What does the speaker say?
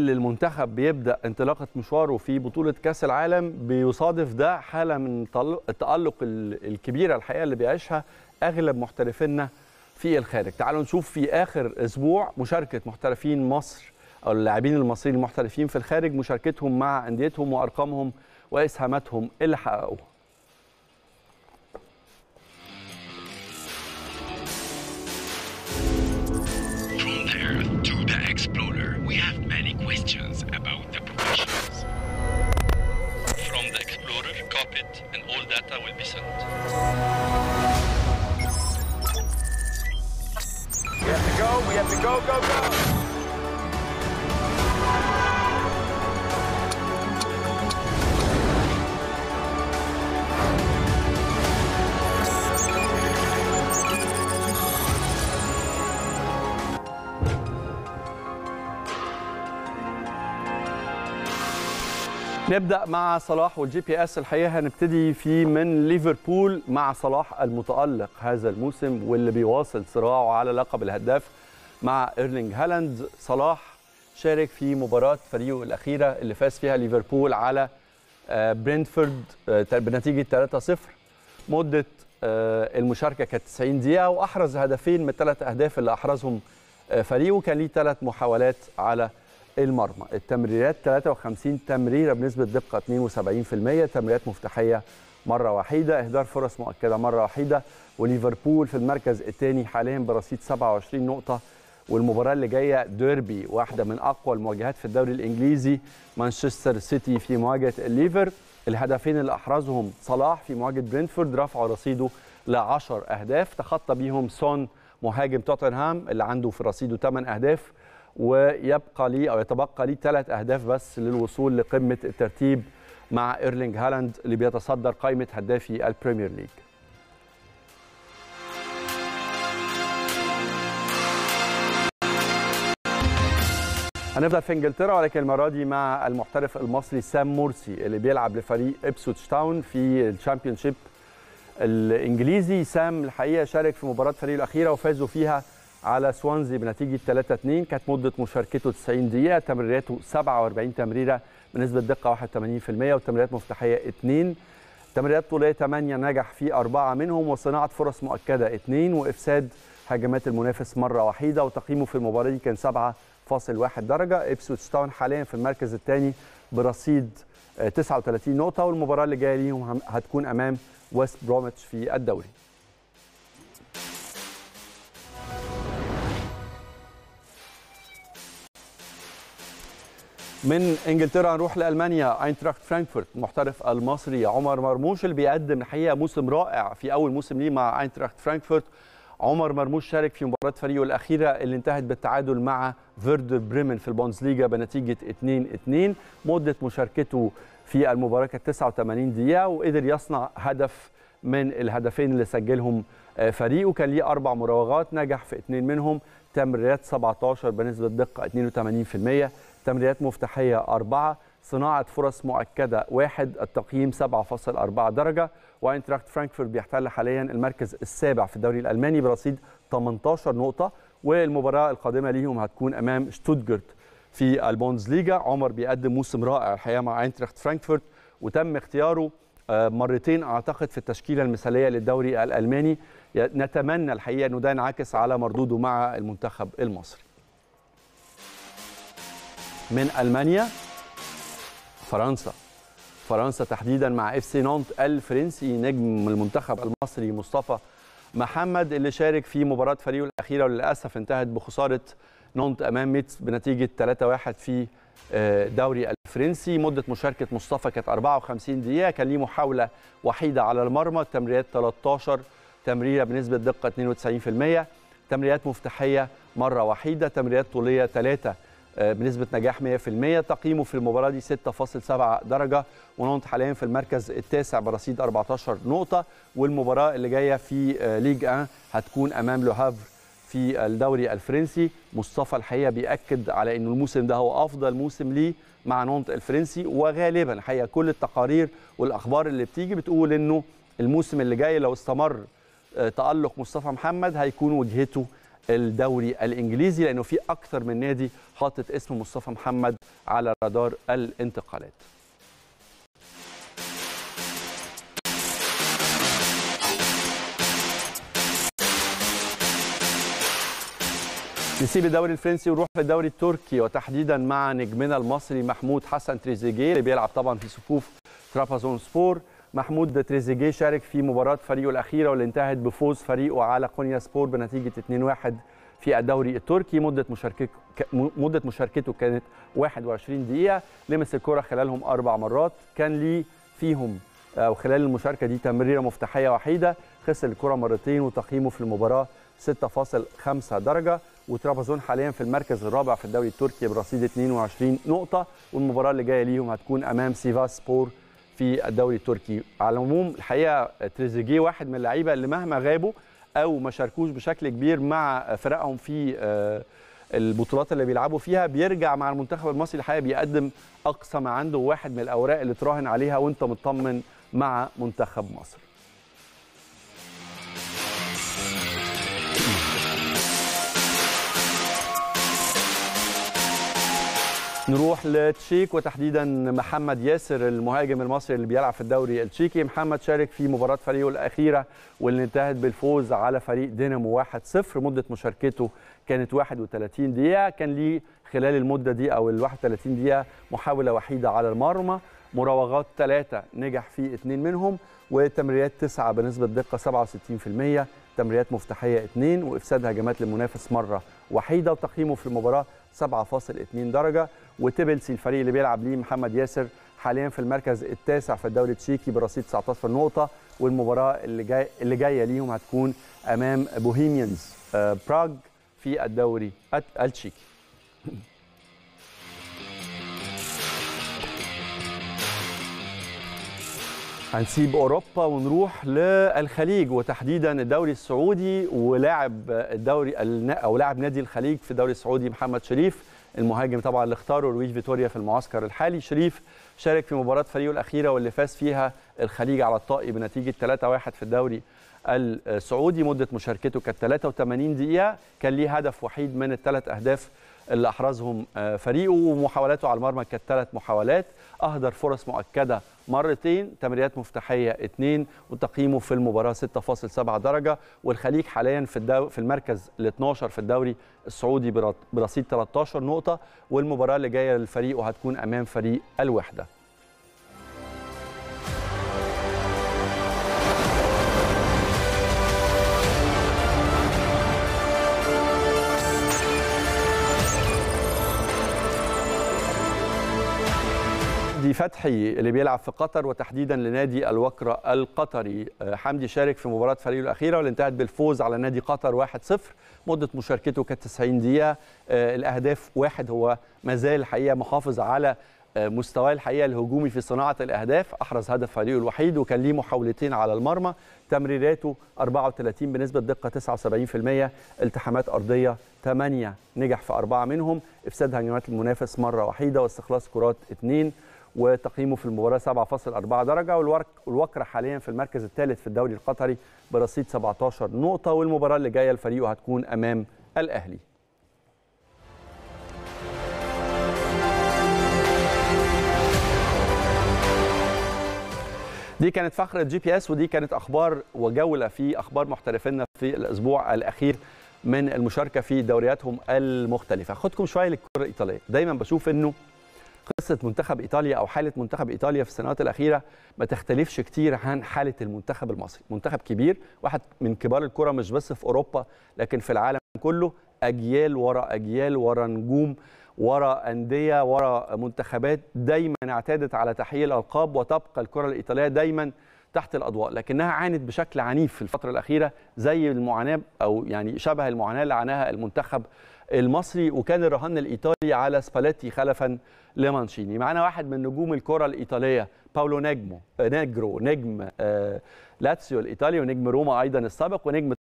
المنتخب بيبدا انطلاقه مشواره في بطوله كاس العالم بيصادف ده حاله من التالق الكبيره الحقيقه اللي بيعيشها اغلب محترفينا في الخارج تعالوا نشوف في اخر اسبوع مشاركه محترفين مصر او اللاعبين المصريين المحترفين في الخارج مشاركتهم مع انديتهم وارقامهم واسهاماتهم اللي حققوها From there to the explorer, we have many questions about the professionals. From the explorer, cockpit, and all data will be sent. We have to go, we have to go, go, go. نبدا مع صلاح والجي بي اس الحقيقه هنبتدي فيه من ليفربول مع صلاح المتالق هذا الموسم واللي بيواصل صراعه على لقب الهداف مع ايرلينج هالاند صلاح شارك في مباراه فريقه الاخيره اللي فاز فيها ليفربول على آه، برينتفورد آه، بنتيجه 3-0 مده آه، المشاركه كانت 90 دقيقه واحرز هدفين من الثلاث اهداف اللي احرزهم آه، فريقه كان ليه ثلاث محاولات على المرمى التمريرات 53 تمريره بنسبه دقه 72% تمريرات مفتاحيه مره وحيده اهدار فرص مؤكده مره وحيده وليفربول في المركز الثاني حاليا برصيد 27 نقطه والمباراه اللي جايه ديربي واحده من اقوى المواجهات في الدوري الانجليزي مانشستر سيتي في مواجهه الليفر الهدفين اللي احرزهم صلاح في مواجهه برينتفورد رفعوا رصيده ل 10 اهداف تخطى بيهم سون مهاجم توتنهام اللي عنده في رصيده 8 اهداف ويبقى لي او يتبقى لي ثلاث اهداف بس للوصول لقمه الترتيب مع ايرلينج هالاند اللي بيتصدر قائمه هدافي البريمير ليج هنفضل في انجلترا ولكن المره دي مع المحترف المصري سام مرسي اللي بيلعب لفريق ابسوتش تاون في الشامبيونشيب الانجليزي سام الحقيقه شارك في مباراه فريقه الاخيره وفازوا فيها على سوانزي بنتيجه 3 2 كانت مده مشاركته 90 دقيقه تمريراته 47 تمريره بنسبه دقه 81% وتمريرات مفتاحيه 2 تمريرات طوليه 8 نجح في أربعة منهم وصناعة فرص مؤكدة 2 وإفساد هجمات المنافس مرة وحيدة وتقييمه في المباراة دي كان 7.1 درجة إبسويتش تاون حاليا في المركز الثاني برصيد آه، 39 نقطة والمباراة اللي جاية ليهم هم- هتكون أمام ويست بروميتش في الدوري من انجلترا نروح لالمانيا اينتراخت فرانكفورت المحترف المصري عمر مرموش اللي بيقدم الحقيقه موسم رائع في اول موسم ليه مع اينتراخت فرانكفورت عمر مرموش شارك في مباراه فريقه الاخيره اللي انتهت بالتعادل مع فيردر بريمن في البوندسليجا بنتيجه 2-2 مده مشاركته في المباراه كانت 89 دقيقه وقدر يصنع هدف من الهدفين اللي سجلهم آه، فريقه كان ليه اربع مراوغات نجح في اثنين منهم تمريرات 17 بنسبه دقه 82% تمريرات مفتاحيه أربعة صناعة فرص مؤكدة واحد التقييم 7.4 درجة واينتراخت فرانكفورت بيحتل حاليا المركز السابع في الدوري الألماني برصيد 18 نقطة والمباراة القادمة ليهم هتكون أمام شتوتجارت في البوندسليجا عمر بيقدم موسم رائع الحقيقة مع اينتراخت فرانكفورت وتم اختياره آه، مرتين اعتقد في التشكيله المثاليه للدوري الالماني ي- نتمنى الحقيقه انه ده ينعكس على مردوده مع المنتخب المصري من المانيا فرنسا فرنسا تحديدا مع اف سي نونت الفرنسي نجم المنتخب المصري مصطفى محمد اللي شارك في مباراه فريقه الاخيره وللاسف انتهت بخساره نونت امام ميتس بنتيجه 3-1 في آه، دوري الفرنسي مده مشاركه مصطفى كانت 54 دقيقه كان ليه محاوله وحيده على المرمى تمريرات 13 تمريره بنسبه دقه 92% تمريرات مفتاحيه مره وحيده تمريرات طوليه 3 بنسبه نجاح 100% تقييمه في المباراه دي 6.7 درجه ونونت حاليا في المركز التاسع برصيد 14 نقطه والمباراه اللي جايه في آه، ليج 1 هتكون امام لو هافر في الدوري الفرنسي مصطفى الحقيقه بياكد على انه الموسم ده هو افضل موسم ليه مع نونت الفرنسي وغالبا الحقيقه كل التقارير والاخبار اللي بتيجي بتقول انه الموسم اللي جاي لو استمر آه، تالق مصطفى محمد هيكون وجهته الدوري الانجليزي لانه في اكثر من نادي حاطط اسم مصطفى محمد على رادار الانتقالات نسيب الدوري الفرنسي ونروح للدوري التركي وتحديدا مع نجمنا المصري محمود حسن تريزيجيه اللي بيلعب طبعا في صفوف ترابازون سبور محمود تريزيجيه شارك في مباراه فريقه الاخيره واللي انتهت بفوز فريقه على قونيا سبور بنتيجه 2-1 في الدوري التركي مده مشاركته مده مشاركته كانت 21 دقيقه لمس الكره خلالهم اربع مرات كان ليه فيهم او خلال المشاركه دي تمريره مفتاحيه وحيده خسر الكره مرتين وتقييمه في المباراه 6.5 درجه وترابزون حاليا في المركز الرابع في الدوري التركي برصيد 22 نقطه والمباراه اللي جايه ليهم هتكون امام سيفاس سبور في الدوري التركي على العموم الحقيقه تريزيجيه واحد من اللعيبه اللي مهما غابوا او ما شاركوش بشكل كبير مع فرقهم في البطولات اللي بيلعبوا فيها بيرجع مع المنتخب المصري الحقيقه بيقدم اقصى ما عنده واحد من الاوراق اللي تراهن عليها وانت مطمن مع منتخب مصر نروح لتشيك وتحديدا محمد ياسر المهاجم المصري اللي بيلعب في الدوري التشيكي محمد شارك في مباراه فريقه الاخيره واللي انتهت بالفوز على فريق دينامو 1-0 مده مشاركته كانت 31 دقيقه كان ليه خلال المده دي او ال 31 دقيقه محاوله وحيده على المرمى مراوغات ثلاثه نجح في اثنين منهم وتمريرات تسعه بنسبه دقه 67% تمريرات مفتاحيه اثنين وافساد هجمات للمنافس مره وحيده وتقييمه في المباراه 7.2 درجه وتبلسي الفريق اللي بيلعب ليه محمد ياسر حاليا في المركز التاسع في الدوري التشيكي برصيد 19 نقطه والمباراه اللي جاي اللي جايه ليهم هتكون امام بوهيميانز براغ في الدوري التشيكي هنسيب اوروبا ونروح للخليج وتحديدا الدوري السعودي ولاعب الدوري او لاعب نادي الخليج في الدوري السعودي محمد شريف المهاجم طبعا اللي اختاره لويس فيتوريا في المعسكر الحالي شريف شارك في مباراه فريقه الاخيره واللي فاز فيها الخليج على الطائي بنتيجه 3-1 في الدوري السعودي مده مشاركته كانت 83 دقيقه كان ليه هدف وحيد من الثلاث اهداف اللي احرزهم فريقه ومحاولاته على المرمى كانت ثلاث محاولات اهدر فرص مؤكده مرتين تمريرات مفتاحيه اثنين وتقييمه في المباراه 6.7 درجه والخليج حاليا في الدو... في المركز ال 12 في الدوري السعودي برصيد 13 نقطه والمباراه اللي جايه للفريق هتكون امام فريق الوحده حمدي فتحي اللي بيلعب في قطر وتحديدا لنادي الوكرة القطري حمدي شارك في مباراة فريقه الأخيرة واللي انتهت بالفوز على نادي قطر 1-0 مدة مشاركته كانت 90 دقيقة الأهداف واحد هو مازال الحقيقة محافظ على مستواه الحقيقه الهجومي في صناعه الاهداف احرز هدف فريقه الوحيد وكان ليه محاولتين على المرمى تمريراته 34 بنسبه دقه 79% التحامات ارضيه 8 نجح في اربعه منهم افساد هجمات المنافس مره وحيده واستخلاص كرات اثنين وتقييمه في المباراه 7.4 درجه والوكره حاليا في المركز الثالث في الدوري القطري برصيد 17 نقطه والمباراه اللي جايه لفريقه هتكون امام الاهلي دي كانت فقره جي بي اس ودي كانت اخبار وجوله في اخبار محترفينا في الاسبوع الاخير من المشاركه في دورياتهم المختلفه خدكم شويه للكره الايطاليه دايما بشوف انه قصه منتخب ايطاليا او حاله منتخب ايطاليا في السنوات الاخيره ما تختلفش كتير عن حاله المنتخب المصري منتخب كبير واحد من كبار الكره مش بس في اوروبا لكن في العالم كله اجيال ورا اجيال ورا نجوم ورا انديه ورا منتخبات دايما اعتادت على تحقيق الالقاب وتبقى الكره الايطاليه دايما تحت الاضواء لكنها عانت بشكل عنيف في الفتره الاخيره زي المعاناه او يعني شبه المعاناه اللي عاناها المنتخب المصري وكان الرهان الايطالي على سباليتي خلفا لمانشيني معانا واحد من نجوم الكره الايطاليه باولو نجمو نيجرو نجم آه لاتسيو الايطالي ونجم روما ايضا السابق ونجم